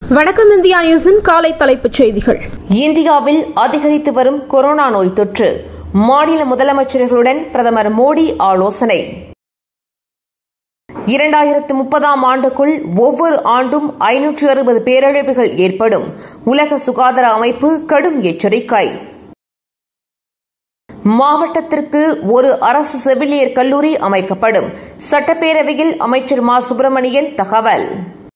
வணக்கம் இந்தியா நியூஸின் காலை தலைப்புச் செய்திகள் இந்தியாவில் அதிகரித்து வரும் கொரோனா நோய் தொற்று மாநில முதலமைச்சர்களுடன் பிரதமர் மோடி ஆலோசனை இரண்டாயிரத்து முப்பதாம் ஆண்டுக்குள் ஒவ்வொரு ஆண்டும் ஐநூற்று அறுபது பேரழிவுகள் ஏற்படும் உலக சுகாதார அமைப்பு கடும் எச்சரிக்கை மாவட்டத்திற்கு ஒரு அரசு செவிலியர் கல்லூரி அமைக்கப்படும் சட்டப்பேரவையில் அமைச்சர் மா சுப்பிரமணியன் தகவல்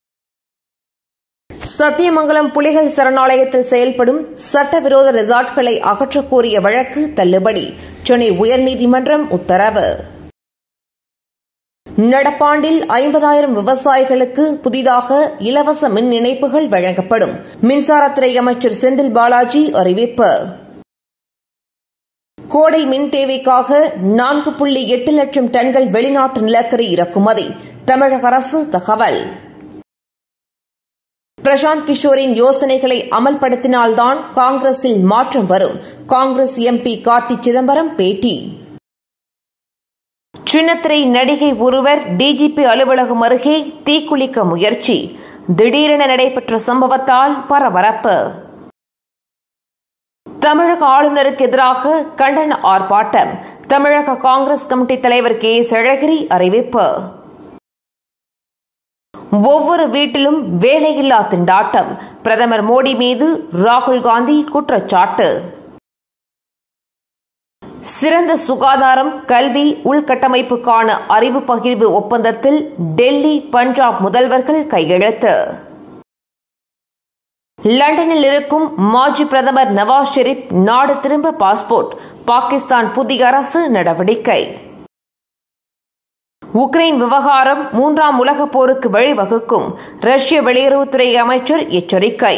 சத்தியமங்கலம் புலிகள் சரணாலயத்தில் செயல்படும் சட்டவிரோத ரிசார்ட்களை அகற்றக் கோரிய வழக்கு தள்ளுபடி சென்னை உயர்நீதிமன்றம் உத்தரவு நடப்பாண்டில் ஐம்பதாயிரம் விவசாயிகளுக்கு புதிதாக இலவச மின் இணைப்புகள் வழங்கப்படும் மின்சாரத்துறை அமைச்சர் செந்தில் பாலாஜி அறிவிப்பு கோடை மின் தேவைக்காக நான்கு புள்ளி எட்டு லட்சம் டன்கள் வெளிநாட்டு நிலக்கரி இறக்குமதி தமிழக அரசு தகவல் பிரசாந்த் கிஷோரின் யோசனைகளை அமல்படுத்தினால்தான் காங்கிரஸில் மாற்றம் வரும் காங்கிரஸ் எம்பி கார்த்தி சிதம்பரம் பேட்டி சின்னத்திரை நடிகை ஒருவர் டிஜிபி அலுவலகம் அருகே தீக்குளிக்க முயற்சி திடீரென நடைபெற்ற சம்பவத்தால் பரபரப்பு தமிழக ஆளுநருக்கு எதிராக கண்டன ஆர்ப்பாட்டம் தமிழக காங்கிரஸ் கமிட்டி தலைவர் கே எஸ் அழகிரி அறிவிப்பு ஒவ்வொரு வீட்டிலும் வேலையில்லா திண்டாட்டம் பிரதமர் மோடி மீது ராகுல் காந்தி குற்றச்சாட்டு சிறந்த சுகாதாரம் கல்வி உள்கட்டமைப்புக்கான அறிவு பகிர்வு ஒப்பந்தத்தில் டெல்லி பஞ்சாப் முதல்வர்கள் கையெழுத்து லண்டனில் இருக்கும் மாஜி பிரதமர் நவாஸ் ஷெரீப் நாடு திரும்ப பாஸ்போர்ட் பாகிஸ்தான் புதிய அரசு நடவடிக்கை உக்ரைன் விவகாரம் மூன்றாம் உலகப் போருக்கு வழிவகுக்கும் ரஷ்ய வெளியுறவுத்துறை அமைச்சர் எச்சரிக்கை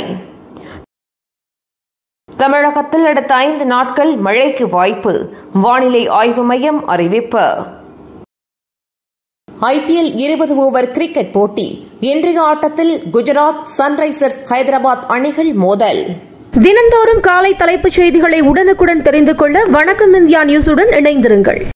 தமிழகத்தில் அடுத்த ஐந்து நாட்கள் மழைக்கு வாய்ப்பு வானிலை ஆய்வு மையம் அறிவிப்பு ஐபிஎல் இருபது ஓவர் கிரிக்கெட் போட்டி இன்றைய ஆட்டத்தில் குஜராத் சன்ரைசர்ஸ் ஹைதராபாத் அணிகள் மோதல் தினந்தோறும் காலை தலைப்புச் செய்திகளை உடனுக்குடன் தெரிந்து கொள்ள வணக்கம் இந்தியா நியூஸுடன் இணைந்திருங்கள்